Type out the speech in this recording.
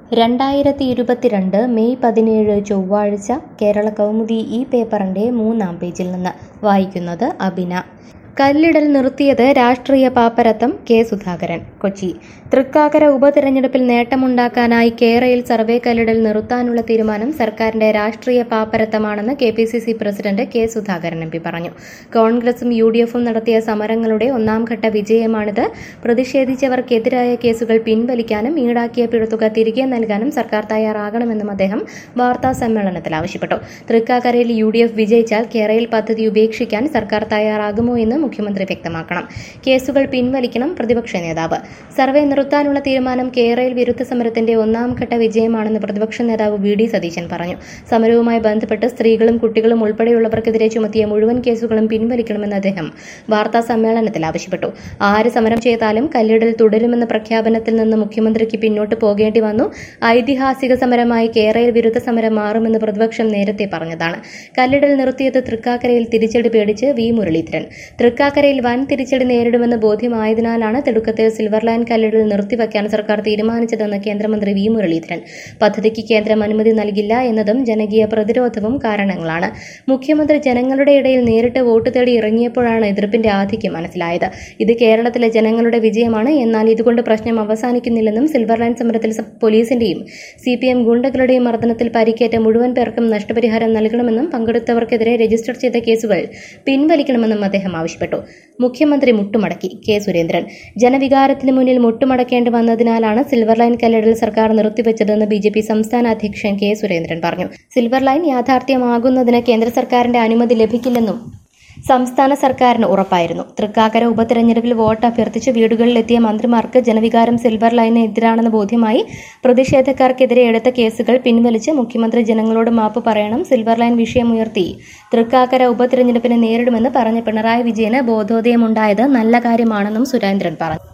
രണ്ടായിരത്തി ഇരുപത്തിരണ്ട് മെയ് പതിനേഴ് ചൊവ്വാഴ്ച കേരള കൗമുദി ഈ പേപ്പറിന്റെ മൂന്നാം പേജിൽ നിന്ന് വായിക്കുന്നത് അബിന കല്ലിടൽ നിർത്തിയത് രാഷ്ട്രീയ പാപ്പരത്തം കെ സുധാകരൻ കൊച്ചി തൃക്കാക്കര ഉപതെരഞ്ഞെടുപ്പിൽ നേട്ടമുണ്ടാക്കാനായി കേരയിൽ സർവേ കല്ലിടൽ നിർത്താനുള്ള തീരുമാനം സർക്കാരിന്റെ രാഷ്ട്രീയ പാപ്പരത്തമാണെന്ന് K P C C president K Sudhakaran M P പറഞ്ഞു കോൺഗ്രസും യു ഡി എഫും നടത്തിയ സമരങ്ങളുടെ ഒന്നാം ഘട്ട വിജയമാണിത് പ്രതിഷേധിച്ചവർക്കെതിരായ കേസുകൾ പിൻവലിക്കാനും ഈടാക്കിയ പിഴത്തുക തിരികെ നൽകാനും സർക്കാർ തയ്യാറാകണമെന്നും അദ്ദേഹം വാർത്താ സമ്മേളനത്തിൽ ആവശ്യപ്പെട്ടു തൃക്കാക്കരയിൽ യു ഡി എഫ് വിജയിച്ചാൽ കേരയിൽ പദ്ധതി ഉപേക്ഷിക്കാൻ സർക്കാർ തയ്യാറാകുമോ എന്ന് മുഖ്യമന്ത്രി വ്യക്തമാക്കണം കേസുകൾ പിൻവലിക്കണം പ്രതിപക്ഷ നേതാവ് സർവേ നിർത്താനുള്ള തീരുമാനം കേരയിൽ വിരുദ്ധ സമരത്തിന്റെ ഒന്നാം ഘട്ട വിജയമാണെന്ന് പ്രതിപക്ഷ നേതാവ് വി ഡി സതീശൻ പറഞ്ഞു സമരവുമായി ബന്ധപ്പെട്ട് സ്ത്രീകളും കുട്ടികളും ഉൾപ്പെടെയുള്ളവർക്കെതിരെ ചുമത്തിയ മുഴുവൻ കേസുകളും പിൻവലിക്കണമെന്ന് അദ്ദേഹം വാർത്താ സമ്മേളനത്തിൽ ആവശ്യപ്പെട്ടു ആര് സമരം ചെയ്താലും കല്ലിടൽ തുടരുമെന്ന പ്രഖ്യാപനത്തിൽ നിന്ന് മുഖ്യമന്ത്രിക്ക് പിന്നോട്ട് പോകേണ്ടി വന്നു ഐതിഹാസിക സമരമായി കേരയിൽ വിരുദ്ധ സമരം മാറുമെന്ന് പ്രതിപക്ഷം നേരത്തെ പറഞ്ഞതാണ് കല്ലിടൽ നിർത്തിയത് തൃക്കാക്കരയിൽ തിരിച്ചടി പേടിച്ച് വി മുരളീധരൻ തൃക്കാക്കരയിൽ വൻ തിരിച്ചടി നേരിടുമെന്ന് ബോധ്യമായതിനാലാണ് തിടുക്കത്തിൽ സിൽവർ ലൈൻ കല്ലിടൽ നിർത്തിവെക്കാൻ സർക്കാർ തീരുമാനിച്ചതെന്ന് കേന്ദ്രമന്ത്രി വി മുരളീധരൻ പദ്ധതിക്ക് കേന്ദ്രം അനുമതി നൽകില്ല എന്നതും ജനകീയ പ്രതിരോധവും കാരണങ്ങളാണ് മുഖ്യമന്ത്രി ജനങ്ങളുടെ ഇടയിൽ നേരിട്ട് വോട്ട് തേടി ഇറങ്ങിയപ്പോഴാണ് എതിർപ്പിന്റെ ആധിക്യം മനസ്സിലായത് ഇത് കേരളത്തിലെ ജനങ്ങളുടെ വിജയമാണ് എന്നാൽ ഇതുകൊണ്ട് പ്രശ്നം അവസാനിക്കുന്നില്ലെന്നും സിൽവർ ലൈൻ സമരത്തിൽ സ- പോലീസിന്റെയും സി പി എം ഗുണ്ടകളുടെയും മർദ്ദനത്തിൽ പരിക്കേറ്റ മുഴുവൻ പേർക്കും നഷ്ടപരിഹാരം നൽകണമെന്നും പങ്കെടുത്തവർക്കെതിരെ രജിസ്റ്റർ ചെയ്ത കേസുകൾ പിൻവലിക്കണമെന്നും അദ്ദേഹം ആവശ്യപ്പെട്ടു മുഖ്യമന്ത്രി മുട്ടുമടക്കി കെ സുരേന്ദ്രൻ ജനവികാരത്തിന് മുന്നിൽ മുട്ടുമടക്കേണ്ടി വന്നതിനാലാണ് സിൽവർ ലൈൻ കല്ലിടൽ സർക്കാർ നിർത്തിവെച്ചതെന്ന് ബി ജെ പി സംസ്ഥാന അധ്യക്ഷൻ കെ സുരേന്ദ്രൻ പറഞ്ഞു സിൽവർ ലൈൻ യാഥാർത്ഥ്യമാകുന്നതിന് കേന്ദ്ര സർക്കാരിന്റെ അനുമതി ലഭിക്കില്ലെന്നും സംസ്ഥാന സർക്കാരിന് ഉറപ്പായിരുന്നു തൃക്കാക്കര ഉപതെരഞ്ഞെടുപ്പിൽ വോട്ട് അഭ്യർത്ഥിച്ച് വീടുകളിലെത്തിയ മന്ത്രിമാർക്ക് ജനവികാരം സിൽവർ ലൈന് എതിരാണെന്ന് ബോധ്യമായി പ്രതിഷേധക്കാർക്കെതിരെ എടുത്ത കേസുകൾ പിൻവലിച്ച് മുഖ്യമന്ത്രി ജനങ്ങളോട് മാപ്പ് പറയണം സിൽവർ ലൈൻ വിഷയമുയർത്തി തൃക്കാക്കര ഉപതെരഞ്ഞെടുപ്പിനെ നേരിടുമെന്ന് പറഞ്ഞ പിണറായി വിജയന് ബോധോദയമുണ്ടായത് നല്ല കാര്യമാണെന്നും സുരേന്ദ്രൻ പറഞ്ഞു